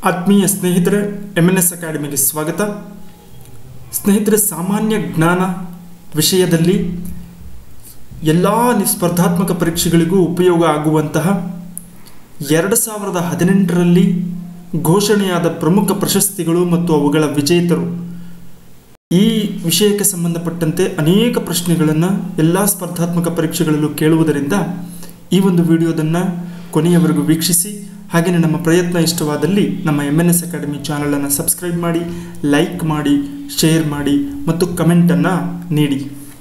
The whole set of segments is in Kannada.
ಆತ್ಮೀಯ ಸ್ನೇಹಿತರೆ ಎಮ್ ಎನ್ ಎಸ್ ಅಕಾಡೆಮಿಗೆ ಸ್ವಾಗತ ಸ್ನೇಹಿತರೆ ಸಾಮಾನ್ಯ ಜ್ಞಾನ ವಿಷಯದಲ್ಲಿ ಎಲ್ಲ ಸ್ಪರ್ಧಾತ್ಮಕ ಪರೀಕ್ಷೆಗಳಿಗೂ ಉಪಯೋಗ ಆಗುವಂತಹ ಎರಡು ಸಾವಿರದ ಹದಿನೆಂಟರಲ್ಲಿ ಘೋಷಣೆಯಾದ ಪ್ರಮುಖ ಪ್ರಶಸ್ತಿಗಳು ಮತ್ತು ಅವುಗಳ ವಿಜೇತರು ಈ ವಿಷಯಕ್ಕೆ ಸಂಬಂಧಪಟ್ಟಂತೆ ಅನೇಕ ಪ್ರಶ್ನೆಗಳನ್ನು ಎಲ್ಲ ಸ್ಪರ್ಧಾತ್ಮಕ ಪರೀಕ್ಷೆಗಳಲ್ಲೂ ಕೇಳುವುದರಿಂದ ಈ ಒಂದು ವಿಡಿಯೋದನ್ನು ಕೊನೆಯವರೆಗೂ ವೀಕ್ಷಿಸಿ ಹಾಗೆಯೇ ನಮ್ಮ ಪ್ರಯತ್ನ ಇಷ್ಟವಾದಲ್ಲಿ ನಮ್ಮ ಎಮ್ ಎನ್ ಎಸ್ ಅಕಾಡೆಮಿ ಚಾನಲನ್ನು ಸಬ್ಸ್ಕ್ರೈಬ್ ಮಾಡಿ ಲೈಕ್ ಮಾಡಿ ಶೇರ್ ಮಾಡಿ ಮತ್ತು ಕಮೆಂಟನ್ನು ನೀಡಿ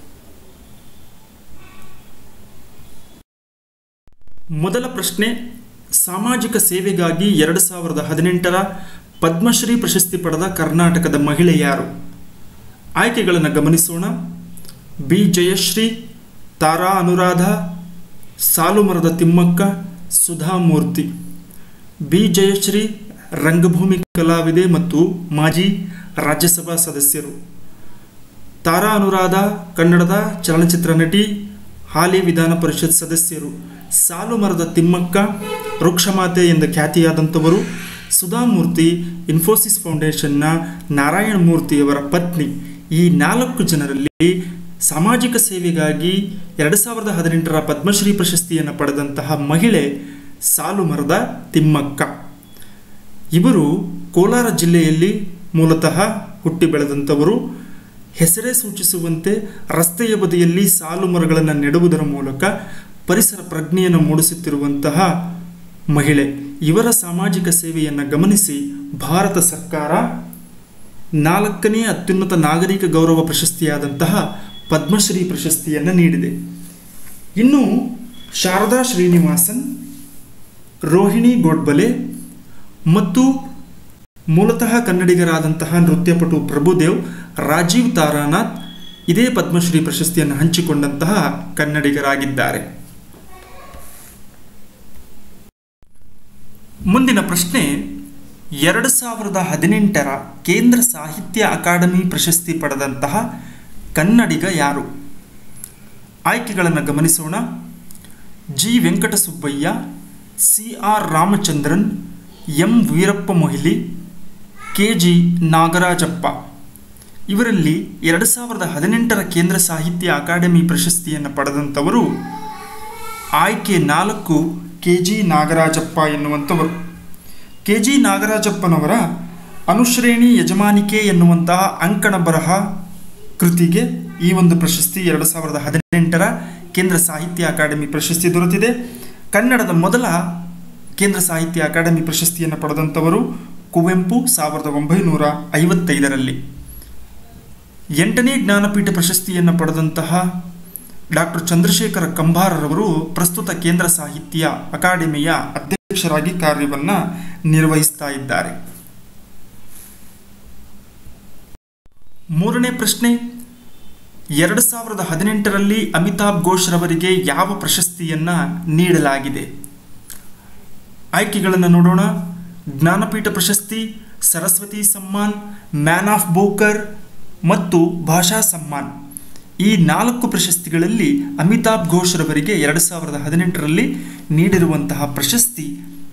ಮೊದಲ ಪ್ರಶ್ನೆ ಸಾಮಾಜಿಕ ಸೇವೆಗಾಗಿ ಎರಡು ಸಾವಿರದ ಹದಿನೆಂಟರ ಪದ್ಮಶ್ರೀ ಪ್ರಶಸ್ತಿ ಪಡೆದ ಕರ್ನಾಟಕದ ಮಹಿಳೆ ಯಾರು ಆಯ್ಕೆಗಳನ್ನು ಗಮನಿಸೋಣ ಬಿ ಜಯಶ್ರೀ ತಾರಾ ಅನುರಾಧ ಸಾಲುಮರದ ತಿಮ್ಮಕ್ಕ ಸುಧಾಮೂರ್ತಿ ಬಿ ಜಯಶ್ರೀ ರಂಗಭೂಮಿ ಕಲಾವಿದೆ ಮತ್ತು ಮಾಜಿ ರಾಜ್ಯಸಭಾ ಸದಸ್ಯರು ತಾರಾ ಅನುರಾಧ ಕನ್ನಡದ ಚಲನಚಿತ್ರ ನಟಿ ಹಾಲಿ ವಿಧಾನ ಪರಿಷತ್ ಸದಸ್ಯರು ಸಾಲುಮರದ ತಿಮ್ಮಕ್ಕ ವೃಕ್ಷಮಾತೆ ಎಂದ ಖ್ಯಾತಿಯಾದಂಥವರು ಸುಧಾಮೂರ್ತಿ ಇನ್ಫೋಸಿಸ್ ಫೌಂಡೇಶನ್ನ ನಾರಾಯಣ ಮೂರ್ತಿಯವರ ಪತ್ನಿ ಈ ನಾಲ್ಕು ಜನರಲ್ಲಿ ಸಾಮಾಜಿಕ ಸೇವೆಗಾಗಿ ಎರಡು ಸಾವಿರದ ಹದಿನೆಂಟರ ಪದ್ಮಶ್ರೀ ಪ್ರಶಸ್ತಿಯನ್ನು ಪಡೆದಂತಹ ಮಹಿಳೆ ಸಾಲುಮರದ ತಿಮ್ಮಕ್ಕ ಇವರು ಕೋಲಾರ ಜಿಲ್ಲೆಯಲ್ಲಿ ಮೂಲತಃ ಹುಟ್ಟಿ ಬೆಳೆದಂಥವರು ಹೆಸರೇ ಸೂಚಿಸುವಂತೆ ರಸ್ತೆಯ ಬದಿಯಲ್ಲಿ ಸಾಲು ಮರಗಳನ್ನು ನೆಡುವುದರ ಮೂಲಕ ಪರಿಸರ ಪ್ರಜ್ಞೆಯನ್ನು ಮೂಡಿಸುತ್ತಿರುವಂತಹ ಮಹಿಳೆ ಇವರ ಸಾಮಾಜಿಕ ಸೇವೆಯನ್ನು ಗಮನಿಸಿ ಭಾರತ ಸರ್ಕಾರ ನಾಲ್ಕನೇ ಅತ್ಯುನ್ನತ ನಾಗರಿಕ ಗೌರವ ಪ್ರಶಸ್ತಿಯಾದಂತಹ ಪದ್ಮಶ್ರೀ ಪ್ರಶಸ್ತಿಯನ್ನು ನೀಡಿದೆ ಇನ್ನು ಶಾರದಾ ಶ್ರೀನಿವಾಸನ್ ರೋಹಿಣಿ ಗೋಡ್ಬಲೆ ಮತ್ತು ಮೂಲತಃ ಕನ್ನಡಿಗರಾದಂತಹ ನೃತ್ಯಪಟು ಪ್ರಭುದೇವ್ ರಾಜೀವ್ ತಾರಾನಾಥ್ ಇದೇ ಪದ್ಮಶ್ರೀ ಪ್ರಶಸ್ತಿಯನ್ನು ಹಂಚಿಕೊಂಡಂತಹ ಕನ್ನಡಿಗರಾಗಿದ್ದಾರೆ ಮುಂದಿನ ಪ್ರಶ್ನೆ ಎರಡು ಸಾವಿರದ ಹದಿನೆಂಟರ ಕೇಂದ್ರ ಸಾಹಿತ್ಯ ಅಕಾಡೆಮಿ ಪ್ರಶಸ್ತಿ ಪಡೆದಂತಹ ಕನ್ನಡಿಗ ಯಾರು ಆಯ್ಕೆಗಳನ್ನು ಗಮನಿಸೋಣ G Venkatasubbaiah C R Ramachandran M Veerappa Moily K G Nagarajappa ಇವರಲ್ಲಿ ಎರಡು ಸಾವಿರದ ಹದಿನೆಂಟರ ಕೇಂದ್ರ ಸಾಹಿತ್ಯ ಅಕಾಡೆಮಿ ಪ್ರಶಸ್ತಿಯನ್ನು ಪಡೆದಂಥವರು ಆಯ್ಕೆ ನಾಲ್ಕು ಕೆ ಜಿ ನಾಗರಾಜಪ್ಪ ಎನ್ನುವಂಥವರು ಕೆ ಜಿ ನಾಗರಾಜಪ್ಪನವರ ಅನುಶ್ರೇಣಿ ಯಜಮಾನಿಕೆ ಎನ್ನುವಂತಹ ಅಂಕಣ ಬರಹ ಕೃತಿಗೆ ಈ ಒಂದು ಪ್ರಶಸ್ತಿ ಎರಡು ಸಾವಿರದ ಹದಿನೆಂಟರ ಕೇಂದ್ರ ಸಾಹಿತ್ಯ ಅಕಾಡೆಮಿ ಪ್ರಶಸ್ತಿ ದೊರೆತಿದೆ ಕನ್ನಡದ ಮೊದಲ ಕೇಂದ್ರ ಸಾಹಿತ್ಯ ಅಕಾಡೆಮಿ ಪ್ರಶಸ್ತಿಯನ್ನು ಪಡೆದಂಥವರು ಕುವೆಂಪು ಸಾವಿರದ ಒಂಬೈನೂರ ಐವತ್ತೈದರಲ್ಲಿ ಎಂಟನೇ ಜ್ಞಾನಪೀಠ ಪ್ರಶಸ್ತಿಯನ್ನು ಪಡೆದಂತಹ ಡಾಕ್ಟರ್ ಚಂದ್ರಶೇಖರ ಕಂಬಾರರವರು ಪ್ರಸ್ತುತ ಕೇಂದ್ರ ಸಾಹಿತ್ಯ ಅಕಾಡೆಮಿಯ ಅಧ್ಯಕ್ಷರಾಗಿ ಕಾರ್ಯವನ್ನು ನಿರ್ವಹಿಸ್ತಾ ಇದ್ದಾರೆ ಮೂರನೇ ಪ್ರಶ್ನೆ ಎರಡು ಸಾವಿರದ ಹದಿನೆಂಟರಲ್ಲಿ ಅಮಿತಾಬ್ ಘೋಷ್ ರವರಿಗೆ ಯಾವ ಪ್ರಶಸ್ತಿಯನ್ನು ನೀಡಲಾಗಿದೆ ಆಯ್ಕೆಗಳನ್ನು ನೋಡೋಣ ಜ್ಞಾನಪೀಠ ಪ್ರಶಸ್ತಿ Saraswati Samman man of Booker ಮತ್ತು ಭಾಷಾ ಸಮ್ಮಾನ್ ಈ ನಾಲ್ಕು ಪ್ರಶಸ್ತಿಗಳಲ್ಲಿ ಅಮಿತಾಬ್ ಘೋಷ್ ರವರಿಗೆ ಎರಡು ಸಾವಿರದ ಹದಿನೆಂಟರಲ್ಲಿ ನೀಡಿರುವಂತಹ ಪ್ರಶಸ್ತಿ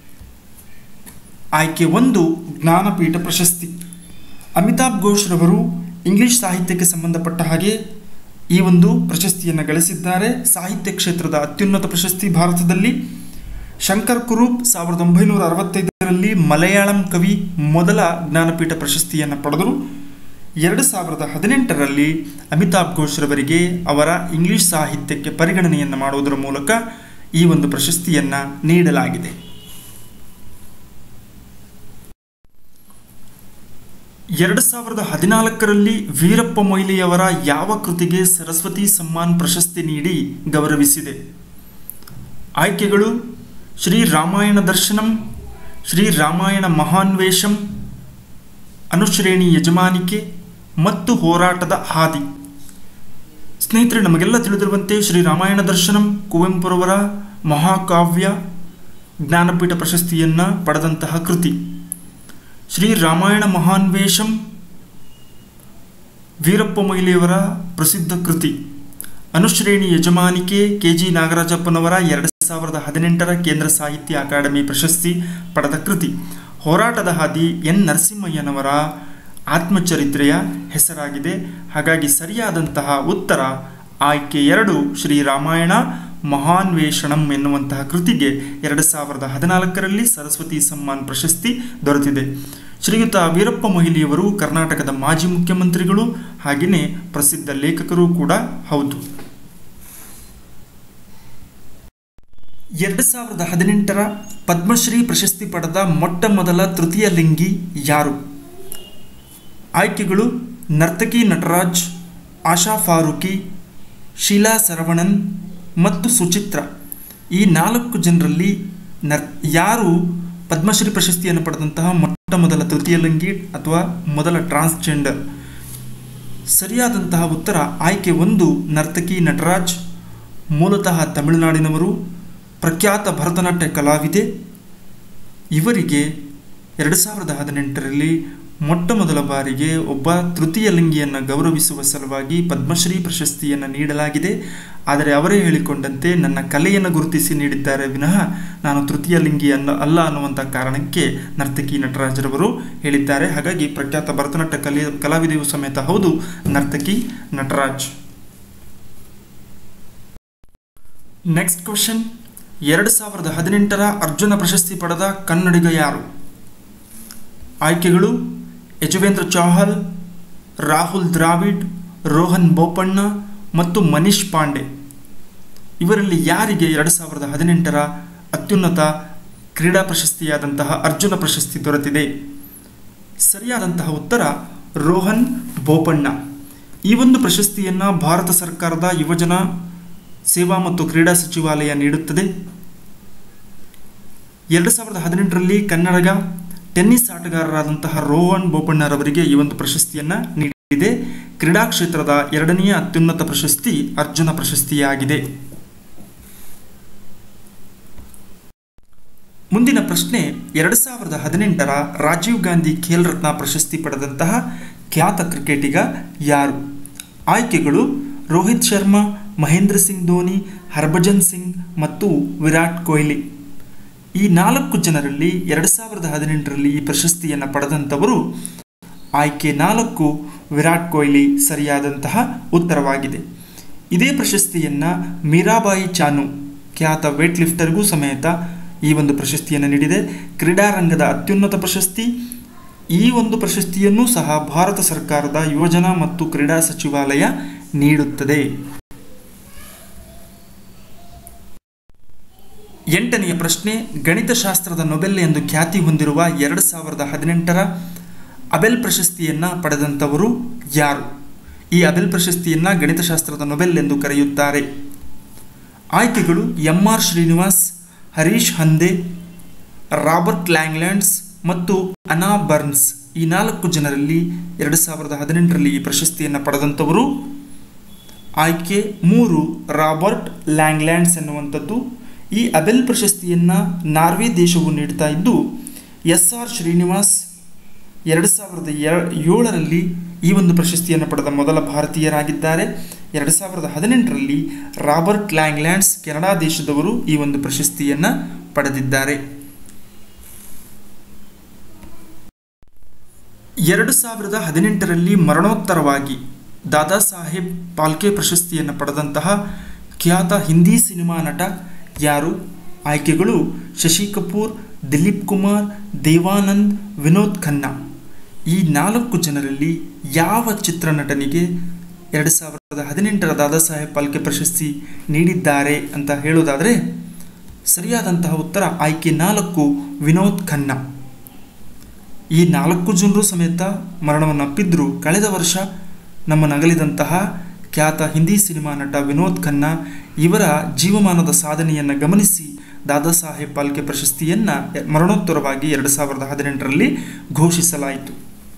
ಆಯ್ಕೆ ಒಂದು ಜ್ಞಾನಪೀಠ ಪ್ರಶಸ್ತಿ ಅಮಿತಾಬ್ ಘೋಷ್ ರವರು ಇಂಗ್ಲಿಷ್ ಸಾಹಿತ್ಯಕ್ಕೆ ಸಂಬಂಧಪಟ್ಟ ಹಾಗೆ ಈ ಒಂದು ಪ್ರಶಸ್ತಿಯನ್ನು ಗಳಿಸಿದ್ದಾರೆ ಸಾಹಿತ್ಯ ಕ್ಷೇತ್ರದ ಅತ್ಯುನ್ನತ ಪ್ರಶಸ್ತಿ ಭಾರತದಲ್ಲಿ ಶಂಕರ್ ಕುರೂಪ್ ಸಾವಿರದ ಒಂಬೈನೂರ ಅರವತ್ತೈದರಲ್ಲಿ ಮಲಯಾಳಂ ಕವಿ ಮೊದಲ ಜ್ಞಾನಪೀಠ ಪ್ರಶಸ್ತಿಯನ್ನು ಪಡೆದರು ಎರಡು ಸಾವಿರದ ಹದಿನೆಂಟರಲ್ಲಿ ಅಮಿತಾಬ್ ಘೋಷ್ ರವರಿಗೆ ಅವರ ಇಂಗ್ಲಿಷ್ ಸಾಹಿತ್ಯಕ್ಕೆ ಪರಿಗಣನೆಯನ್ನು ಮಾಡುವುದರ ಮೂಲಕ ಈ ಒಂದು ಪ್ರಶಸ್ತಿಯನ್ನು ನೀಡಲಾಗಿದೆ ಎರಡು ಸಾವಿರದ ಹದಿನಾಲ್ಕರಲ್ಲಿ ವೀರಪ್ಪ ಮೊಯ್ಲಿಯವರ ಯಾವ ಕೃತಿಗೆ ಸರಸ್ವತಿ ಸಮ್ಮಾನ್ ಪ್ರಶಸ್ತಿ ನೀಡಿ ಗೌರವಿಸಿದೆ ಆಯ್ಕೆಗಳು ಶ್ರೀ ರಾಮಾಯಣ ದರ್ಶನಂ ಶ್ರೀ ರಾಮಾಯಣ ಮಹಾನ್ವೇಷಂ ಅನುಶ್ರೇಣಿ ಯಜಮಾನಿಕೆ ಮತ್ತು ಹೋರಾಟದ ಹಾದಿ ಸ್ನೇಹಿತರೆ ನಮಗೆಲ್ಲ ತಿಳಿದಿರುವಂತೆ ಶ್ರೀ ರಾಮಾಯಣ ದರ್ಶನಂ ಕುವೆಂಪುರವರ ಮಹಾಕಾವ್ಯ ಜ್ಞಾನಪೀಠ ಪ್ರಶಸ್ತಿಯನ್ನು ಪಡೆದಂತಹ ಕೃತಿ ಶ್ರೀ ರಾಮಾಯಣ ಮಹಾನ್ವೇಷಂ ವೀರಪ್ಪ ಮೊಯ್ಲಿಯವರ ಪ್ರಸಿದ್ಧ ಕೃತಿ ಅನುಶ್ರೇಣಿ ಯಜಮಾನಿಕೆ ಕೆ ಜಿ ನಾಗರಾಜಪ್ಪನವರ ಎರಡು ಸಾವಿರದ ಹದಿನೆಂಟರ ಕೇಂದ್ರ ಸಾಹಿತ್ಯ ಅಕಾಡೆಮಿ ಪ್ರಶಸ್ತಿ ಪಡೆದ ಕೃತಿ ಹೋರಾಟದ ಹಾದಿ ಎನ್ ನರಸಿಂಹಯ್ಯನವರ ಆತ್ಮಚರಿತ್ರೆಯ ಹೆಸರಾಗಿದೆ ಹಾಗಾಗಿ ಸರಿಯಾದಂತಹ ಉತ್ತರ ಆಯ್ಕೆ ಎರಡು ಶ್ರೀರಾಮಾಯಣ ಮಹಾನ್ವೇಷಣಂ ಎನ್ನುವಂತಹ ಕೃತಿಗೆ ಎರಡು ಸಾವಿರದ ಹದಿನಾಲ್ಕರಲ್ಲಿ ಸರಸ್ವತಿ ಸಮ್ಮಾನ್ ಪ್ರಶಸ್ತಿ ದೊರೆತಿದೆ ಶ್ರೀಯುತ ವೀರಪ್ಪ ಮೊಯ್ಲಿಯವರು ಕರ್ನಾಟಕದ ಮಾಜಿ ಮುಖ್ಯಮಂತ್ರಿಗಳು ಹಾಗೆಯೇ ಪ್ರಸಿದ್ಧ ಲೇಖಕರು ಕೂಡ ಹೌದು ಎರಡು ಸಾವಿರದ ಹದಿನೆಂಟರ ಪದ್ಮಶ್ರೀ ಪ್ರಶಸ್ತಿ ಪಡೆದ ಮೊಟ್ಟ ಮೊದಲ ತೃತೀಯ ಲಿಂಗಿ ಯಾರು ಆಯ್ಕೆಗಳು ನರ್ತಕಿ ನಟರಾಜ್ ಆಶಾ ಫಾರೂಕಿ ಶೀಲಾ ಸರವಣನ್ ಮತ್ತು ಸುಚಿತ್ರ ಈ ನಾಲ್ಕು ಜನರಲ್ಲಿ ನರ್ ಯಾರು ಪದ್ಮಶ್ರೀ ಪ್ರಶಸ್ತಿಯನ್ನು ಪಡೆದಂತಹ ಮೊಟ್ಟ ಮೊದಲ ತೃತೀಯ ಲಿಂಗಿ ಅಥವಾ ಮೊದಲ ಟ್ರಾನ್ಸ್ಜೆಂಡರ್ ಸರಿಯಾದಂತಹ ಉತ್ತರ ಆಯ್ಕೆ ಒಂದು ನರ್ತಕಿ ನಟರಾಜ್ ಮೂಲತಃ ತಮಿಳುನಾಡಿನವರು ಪ್ರಖ್ಯಾತ ಭರತನಾಟ್ಯ ಕಲಾವಿದೆ ಇವರಿಗೆ ಎರಡು ಸಾವಿರದ ಹದಿನೆಂಟರಲ್ಲಿ ಮೊಟ್ಟ ಮೊದಲ ಬಾರಿಗೆ ಒಬ್ಬ ತೃತೀಯ ಲಿಂಗಿಯನ್ನು ಗೌರವಿಸುವ ಸಲುವಾಗಿ ಪದ್ಮಶ್ರೀ ಪ್ರಶಸ್ತಿಯನ್ನು ನೀಡಲಾಗಿದೆ ಆದರೆ ಅವರೇ ಹೇಳಿಕೊಂಡಂತೆ ನನ್ನ ಕಲೆಯನ್ನು ಗುರುತಿಸಿ ನೀಡಿದ್ದಾರೆ ವಿನಃ ನಾನು ತೃತೀಯ ಲಿಂಗಿ ಅಲ್ಲ ಅಲ್ಲ ಅನ್ನುವಂಥ ಕಾರಣಕ್ಕೆ ನರ್ತಕಿ ನಟರಾಜರವರು ಹೇಳಿದ್ದಾರೆ ಹಾಗಾಗಿ ಪ್ರಖ್ಯಾತ ಭರತನಾಟ್ಯ ಕಲೆ ಕಲಾವಿದೆಯೂ ಸಮೇತ ಹೌದು ನರ್ತಕಿ ನಟರಾಜ್ ನೆಕ್ಸ್ಟ್ ಕ್ವಶನ್ ಎರಡು ಸಾವಿರದ ಹದಿನೆಂಟರ ಅರ್ಜುನ ಪ್ರಶಸ್ತಿ ಪಡೆದ ಕನ್ನಡಿಗ ಯಾರು ಆಯ್ಕೆಗಳು ಯಜುವೇಂದ್ರ ಚೌಹಾಲ್ ರಾಹುಲ್ ದ್ರಾವಿಡ್ ರೋಹನ್ ಬೋಪಣ್ಣ ಮತ್ತು ಮನೀಶ್ ಪಾಂಡೆ ಇವರಲ್ಲಿ ಯಾರಿಗೆ ಎರಡು ಸಾವಿರದ ಹದಿನೆಂಟರ ಅತ್ಯುನ್ನತ ಕ್ರೀಡಾ ಪ್ರಶಸ್ತಿಯಾದಂತಹ ಅರ್ಜುನ ಪ್ರಶಸ್ತಿ ದೊರೆತಿದೆ ಸರಿಯಾದಂತಹ ಉತ್ತರ ರೋಹನ್ ಬೋಪಣ್ಣ ಈ ಒಂದು ಪ್ರಶಸ್ತಿಯನ್ನು ಭಾರತ ಸರ್ಕಾರದ ಯುವಜನ ಸೇವಾ ಮತ್ತು ಕ್ರೀಡಾ ಸಚಿವಾಲಯ ನೀಡುತ್ತದೆ ಎರಡು ಸಾವಿರದ ಹದಿನೆಂಟರಲ್ಲಿ ಕನ್ನಡಗ ಟೆನ್ನಿಸ್ ಆಟಗಾರರಾದಂತಹ ರೋಹನ್ ಬೋಪಣ್ಣರವರಿಗೆ ಈ ಒಂದು ಪ್ರಶಸ್ತಿಯನ್ನು ನೀಡಿದೆ ಕ್ರೀಡಾ ಕ್ಷೇತ್ರದ ಎರಡನೆಯ ಅತ್ಯುನ್ನತ ಪ್ರಶಸ್ತಿ ಅರ್ಜುನ ಪ್ರಶಸ್ತಿಯಾಗಿದೆ ಮುಂದಿನ ಪ್ರಶ್ನೆ ಎರಡು ಸಾವಿರದ ಹದಿನೆಂಟರ ರಾಜೀವ್ ಗಾಂಧಿ ಖೇಲ್ ರತ್ನ ಪ್ರಶಸ್ತಿ ಪಡೆದಂತಹ ಖ್ಯಾತ ಕ್ರಿಕೆಟಿಗ ಯಾರು ಆಯ್ಕೆಗಳು ರೋಹಿತ್ ಶರ್ಮಾ ಮಹೇಂದ್ರ ಸಿಂಗ್ ಧೋನಿ ಹರ್ಭಜನ್ ಸಿಂಗ್ ಮತ್ತು ವಿರಾಟ್ ಕೊಹ್ಲಿ ಈ ನಾಲ್ಕು ಜನರಲ್ಲಿ ಎರಡು ಸಾವಿರದ ಹದಿನೆಂಟರಲ್ಲಿ ಈ ಪ್ರಶಸ್ತಿಯನ್ನು ಪಡೆದಂಥವರು ಆಯ್ಕೆ ನಾಲ್ಕು ವಿರಾಟ್ ಕೊಹ್ಲಿ ಸರಿಯಾದಂತಹ ಉತ್ತರವಾಗಿದೆ ಇದೇ ಪ್ರಶಸ್ತಿಯನ್ನು ಮೀರಾಬಾಯಿ ಚಾನು ಖ್ಯಾತ ವೇಟ್ ಲಿಫ್ಟರ್ಗೂ ಸಮೇತ ಈ ಒಂದು ಪ್ರಶಸ್ತಿಯನ್ನು ನೀಡಿದೆ ಕ್ರೀಡಾರಂಗದ ಅತ್ಯುನ್ನತ ಪ್ರಶಸ್ತಿ ಈ ಒಂದು ಪ್ರಶಸ್ತಿಯನ್ನು ಸಹ ಭಾರತ ಸರ್ಕಾರದ ಯುವಜನ ಮತ್ತು ಕ್ರೀಡಾ ಸಚಿವಾಲಯ ನೀಡುತ್ತದೆ ಎಂಟನೆಯ ಪ್ರಶ್ನೆ ಗಣಿತಶಾಸ್ತ್ರದ ನೊಬೆಲ್ ಎಂದು ಖ್ಯಾತಿ ಹೊಂದಿರುವ ಎರಡು ಸಾವಿರದ ಹದಿನೆಂಟರ ಅಬೆಲ್ ಪ್ರಶಸ್ತಿಯನ್ನು ಪಡೆದಂಥವರು ಯಾರು ಈ ಅಬೆಲ್ ಪ್ರಶಸ್ತಿಯನ್ನು ಗಣಿತಶಾಸ್ತ್ರದ ನೊಬೆಲ್ ಎಂದು ಕರೆಯುತ್ತಾರೆ ಆಯ್ಕೆಗಳು M R Srinivas Harish Hande Robert Langlands ಮತ್ತು ಅನಾ ಬರ್ನ್ಸ್ ಈ ನಾಲ್ಕು ಜನರಲ್ಲಿ ಎರಡು ಸಾವಿರದ ಹದಿನೆಂಟರಲ್ಲಿ ಈ ಪ್ರಶಸ್ತಿಯನ್ನು ಪಡೆದಂಥವರು ಆಯ್ಕೆ ಮೂರು ರಾಬರ್ಟ್ ಲ್ಯಾಂಗ್ಲ್ಯಾಂಡ್ಸ್ ಎನ್ನುವಂಥದ್ದು ಈ ಅಬೆಲ್ ಪ್ರಶಸ್ತಿಯನ್ನು ನಾರ್ವೆ ದೇಶವು ನೀಡ್ತಾ ಇದ್ದು ಎಸ್ ಆರ್ ಶ್ರೀನಿವಾಸ್ ಎರಡು ಸಾವಿರದ ಏಳರಲ್ಲಿ ಈ ಒಂದು ಪ್ರಶಸ್ತಿಯನ್ನು ಪಡೆದ ಮೊದಲ ಭಾರತೀಯರಾಗಿದ್ದಾರೆ ಎರಡು ಸಾವಿರದ ಹದಿನೆಂಟರಲ್ಲಿ ರಾಬರ್ಟ್ ಲ್ಯಾಂಗ್ಲ್ಯಾಂಡ್ಸ್ ಕೆನಡಾ ದೇಶದವರು ಈ ಒಂದು ಪ್ರಶಸ್ತಿಯನ್ನು ಪಡೆದಿದ್ದಾರೆ ಎರಡು ಸಾವಿರದ ಹದಿನೆಂಟರಲ್ಲಿ ಮರಣೋತ್ತರವಾಗಿ ದಾದಾ ಸಾಹೇಬ್ ಪಾಲ್ಕೆ ಪ್ರಶಸ್ತಿಯನ್ನು ಪಡೆದಂತಹ ಖ್ಯಾತ ಹಿಂದಿ ಸಿನಿಮಾ ನಟ ಯಾರು ಆಯ್ಕೆಗಳು ಶಶಿ ಕಪೂರ್ ದಿಲೀಪ್ ಕುಮಾರ್ ದೇವಾನಂದ್ ವಿನೋದ್ ಖನ್ನಾ ಈ ನಾಲ್ಕು ಜನರಲ್ಲಿ ಯಾವ ಚಿತ್ರನಟನಿಗೆ ಎರಡು ಸಾವಿರದ ಹದಿನೆಂಟರ ದಾದಾ ಸಾಹೇಬ್ ಪಾಲ್ಕೆ ಪ್ರಶಸ್ತಿ ನೀಡಿದ್ದಾರೆ ಅಂತ ಹೇಳೋದಾದರೆ ಸರಿಯಾದಂತಹ ಉತ್ತರ ಆಯ್ಕೆ ನಾಲ್ಕು ವಿನೋದ್ ಖನ್ನಾ ಈ ನಾಲ್ಕು ಜನರು ಸಮೇತ ಮರಣವನ್ನು ಅಪ್ಪಿದ್ರು ಕಳೆದ ವರ್ಷ ನಮ್ಮ ನಗಲಿದಂತಹ ಖ್ಯಾತ ಹಿಂದಿ ಸಿನಿಮಾ ನಟ ವಿನೋದ್ ಖನ್ನಾ ಇವರ ಜೀವಮಾನದ ಸಾಧನೆಯನ್ನು ಗಮನಿಸಿ ದಾದಾ ಸಾಹೇಬ್ ಪಾಲ್ಕೆ ಪ್ರಶಸ್ತಿಯನ್ನು ಮರಣೋತ್ತರವಾಗಿ ಎರಡು ಸಾವಿರದ ಹದಿನೆಂಟರಲ್ಲಿ ಘೋಷಿಸಲಾಯಿತು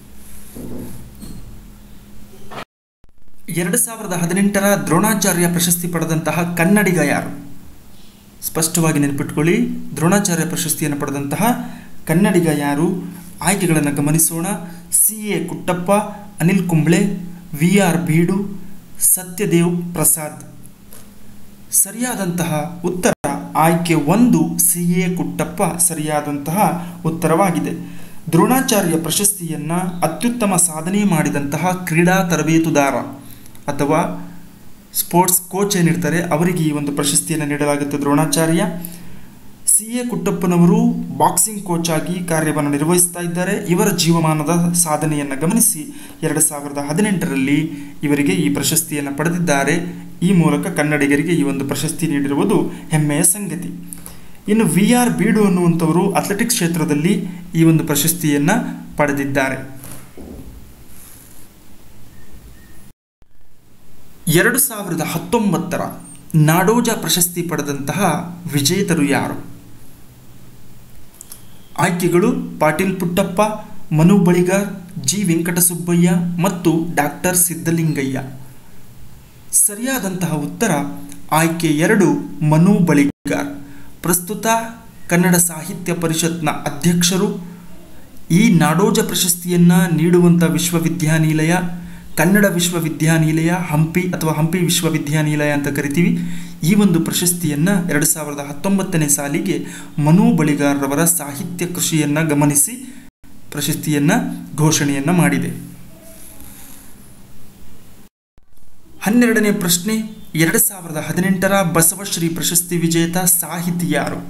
ಎರಡು ಸಾವಿರದ ಹದಿನೆಂಟರ ದ್ರೋಣಾಚಾರ್ಯ ಪ್ರಶಸ್ತಿ ಪಡೆದಂತಹ ಕನ್ನಡಿಗ ಯಾರು ಸ್ಪಷ್ಟವಾಗಿ ನೆನಪಿಟ್ಕೊಳ್ಳಿ ದ್ರೋಣಾಚಾರ್ಯ ಪ್ರಶಸ್ತಿಯನ್ನು ಪಡೆದಂತಹ ಕನ್ನಡಿಗ ಯಾರು ಆಯ್ಕೆಗಳನ್ನು ಗಮನಿಸೋಣ C A Kuttappa Anil Kumble V R Beedu Satyadev Prasad ಸರಿಯಾದಂತಹ ಉತ್ತರ ಆಯ್ಕೆ ಒಂದು ಸಿ ಎ ಕುಟ್ಟಪ್ಪ ಸರಿಯಾದಂತಹ ಉತ್ತರವಾಗಿದೆ ದ್ರೋಣಾಚಾರ್ಯ ಪ್ರಶಸ್ತಿಯನ್ನು ಅತ್ಯುತ್ತಮ ಸಾಧನೆ ಮಾಡಿದಂತಹ ಕ್ರೀಡಾ ತರಬೇತುದಾರ ಅಥವಾ ಸ್ಪೋರ್ಟ್ಸ್ ಕೋಚ್ ಏನಿರ್ತಾರೆ ಅವರಿಗೆ ಈ ಒಂದು ಪ್ರಶಸ್ತಿಯನ್ನು ನೀಡಲಾಗುತ್ತೆ ದ್ರೋಣಾಚಾರ್ಯ ಸಿ ಎ ಕುಟ್ಟಪ್ಪನವರು ಬಾಕ್ಸಿಂಗ್ ಕೋಚ್ ಆಗಿ ಕಾರ್ಯವನ್ನು ನಿರ್ವಹಿಸ್ತಾ ಇದ್ದಾರೆ ಇವರ ಜೀವಮಾನದ ಸಾಧನೆಯನ್ನು ಗಮನಿಸಿ ಎರಡು ಸಾವಿರದ ಹದಿನೆಂಟರಲ್ಲಿ ಇವರಿಗೆ ಈ ಪ್ರಶಸ್ತಿಯನ್ನು ಪಡೆದಿದ್ದಾರೆ ಈ ಮೂಲಕ ಕನ್ನಡಿಗರಿಗೆ ಈ ಒಂದು ಪ್ರಶಸ್ತಿ ನೀಡಿರುವುದು ಹೆಮ್ಮೆಯ ಸಂಗತಿ ಇನ್ನು ವಿ ಆರ್ ಬೀಡು ಅನ್ನುವಂಥವರು ಅಥ್ಲೆಟಿಕ್ಸ್ ಕ್ಷೇತ್ರದಲ್ಲಿ ಈ ಒಂದು ಪ್ರಶಸ್ತಿಯನ್ನು ಪಡೆದಿದ್ದಾರೆ ಎರಡು ಸಾವಿರದ ಹತ್ತೊಂಬತ್ತರ ನಾಡೋಜ ಪ್ರಶಸ್ತಿ ಪಡೆದಂತಹ ವಿಜೇತರು ಯಾರು ಆಯ್ಕೆಗಳು ಪಾಟೀಲ್ ಪುಟ್ಟಪ್ಪ ಮನು ಬಳಿಗಾರ್ ಜಿ ವೆಂಕಟಸುಬ್ಬಯ್ಯ ಮತ್ತು ಡಾಕ್ಟರ್ ಸಿದ್ದಲಿಂಗಯ್ಯ ಸರಿಯಾದಂತಹ ಉತ್ತರ ಆಯ್ಕೆ ಎರಡು ಮನು ಬಳಿಗಾರ್ ಪ್ರಸ್ತುತ ಕನ್ನಡ ಸಾಹಿತ್ಯ ಪರಿಷತ್ನ ಅಧ್ಯಕ್ಷರು ಈ ನಾಡೋಜ ಪ್ರಶಸ್ತಿಯನ್ನು ನೀಡುವಂಥ ವಿಶ್ವವಿದ್ಯಾನಿಲಯ ಕನ್ನಡ ವಿಶ್ವವಿದ್ಯಾನಿಲಯ ಹಂಪಿ ಅಥವಾ ಹಂಪಿ ವಿಶ್ವವಿದ್ಯಾನಿಲಯ ಅಂತ ಕರಿತೀವಿ ಈ ಒಂದು ಪ್ರಶಸ್ತಿಯನ್ನು ಎರಡು ಸಾವಿರದ ಹತ್ತೊಂಬತ್ತನೇ ಸಾಲಿಗೆ ಮನು ಬಳಿಗಾರರವರ ಸಾಹಿತ್ಯ ಕೃಷಿಯನ್ನು ಗಮನಿಸಿ ಪ್ರಶಸ್ತಿಯನ್ನು ಘೋಷಣೆಯನ್ನು ಮಾಡಿದೆ ಹನ್ನೆರಡನೇ ಪ್ರಶ್ನೆ ಎರಡು ಸಾವಿರದ ಹದಿನೆಂಟರ ಬಸವಶ್ರೀ ಪ್ರಶಸ್ತಿ ವಿಜೇತ ಸಾಹಿತಿ ಯಾರು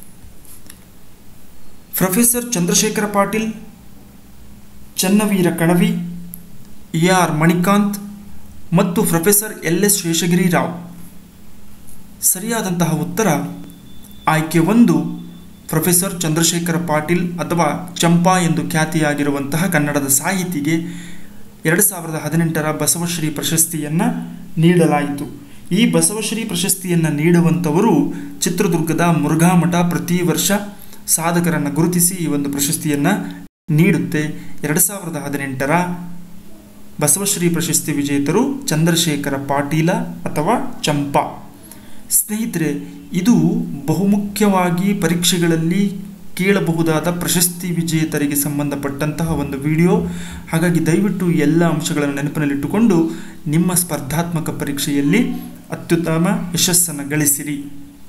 professor Chandrashekhara Patil Channaveera Kanavi A R Manikanth ಮತ್ತು professor L S Seshagiri Rao ಸರಿಯಾದಂತಹ ಉತ್ತರ ಆಯ್ಕೆ ಒಂದು ಪ್ರೊಫೆಸರ್ ಚಂದ್ರಶೇಖರ ಪಾಟೀಲ್ ಅಥವಾ ಚಂಪಾ ಎಂದು ಖ್ಯಾತಿಯಾಗಿರುವಂತಹ ಕನ್ನಡದ ಸಾಹಿತಿಗೆ ಎರಡು ಸಾವಿರದ ಹದಿನೆಂಟರ ಬಸವಶ್ರೀ ಪ್ರಶಸ್ತಿಯನ್ನು ನೀಡಲಾಯಿತು ಈ ಬಸವಶ್ರೀ ಪ್ರಶಸ್ತಿಯನ್ನು ನೀಡುವಂಥವರು ಚಿತ್ರದುರ್ಗದ ಮುರುಘಾಮಠ ಪ್ರತಿ ವರ್ಷ ಸಾಧಕರನ್ನು ಗುರುತಿಸಿ ಈ ಒಂದು ಪ್ರಶಸ್ತಿಯನ್ನು ನೀಡುತ್ತೆ ಎರಡು ಸಾವಿರದ ಹದಿನೆಂಟರ ಬಸವಶ್ರೀ ಪ್ರಶಸ್ತಿ ವಿಜೇತರು ಚಂದ್ರಶೇಖರ ಪಾಟೀಲ ಅಥವಾ ಚಂಪಾ ಸ್ನೇಹಿತರೆ ಇದು ಬಹುಮುಖ್ಯವಾಗಿ ಪರೀಕ್ಷೆಗಳಲ್ಲಿ ಕೇಳಬಹುದಾದ ಪ್ರಶಸ್ತಿ ವಿಜೇತರಿಗೆ ಸಂಬಂಧಪಟ್ಟಂತಹ ಒಂದು ವಿಡಿಯೋ ಹಾಗಾಗಿ ದಯವಿಟ್ಟು ಎಲ್ಲ ಅಂಶಗಳನ್ನು ನೆನಪಿನಲ್ಲಿಟ್ಟುಕೊಂಡು ನಿಮ್ಮ ಸ್ಪರ್ಧಾತ್ಮಕ ಪರೀಕ್ಷೆಯಲ್ಲಿ ಅತ್ಯುತ್ತಮ ಯಶಸ್ಸನ್ನು ಗಳಿಸಿರಿ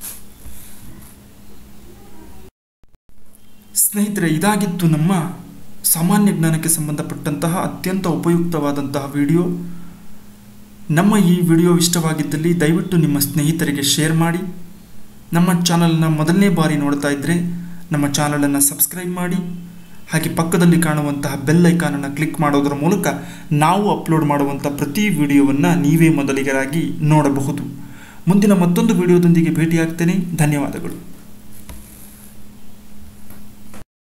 ಸ್ನೇಹಿತರೆ ಇದಾಗಿತ್ತು ನಮ್ಮ ಸಾಮಾನ್ಯ ಜ್ಞಾನಕ್ಕೆ ಸಂಬಂಧಪಟ್ಟಂತಹ ಅತ್ಯಂತ ಉಪಯುಕ್ತವಾದಂತಹ ವಿಡಿಯೋ ನಮ್ಮ ಈ ವಿಡಿಯೋ ಇಷ್ಟವಾಗಿದ್ದಲ್ಲಿ ದಯವಿಟ್ಟು ನಿಮ್ಮ ಸ್ನೇಹಿತರಿಗೆ ಶೇರ್ ಮಾಡಿ ನಮ್ಮ ಚಾನಲ್ನ ಮೊದಲನೇ ಬಾರಿ ನೋಡ್ತಾ ಇದ್ದರೆ ನಮ್ಮ ಚಾನಲನ್ನು ಸಬ್ಸ್ಕ್ರೈಬ್ ಮಾಡಿ ಹಾಗೆ ಪಕ್ಕದಲ್ಲಿ ಕಾಣುವಂತಹ ಬೆಲ್ ಐಕಾನನ್ನು ಕ್ಲಿಕ್ ಮಾಡೋದರ ಮೂಲಕ ನಾವು ಅಪ್ಲೋಡ್ ಮಾಡುವಂಥ ಪ್ರತಿ ವಿಡಿಯೋವನ್ನು ನೀವೇ ಮೊದಲಿಗರಾಗಿ ನೋಡಬಹುದು ಮುಂದಿನ ಮತ್ತೊಂದು ವಿಡಿಯೋದೊಂದಿಗೆ ಭೇಟಿಯಾಗ್ತೇನೆ ಧನ್ಯವಾದಗಳು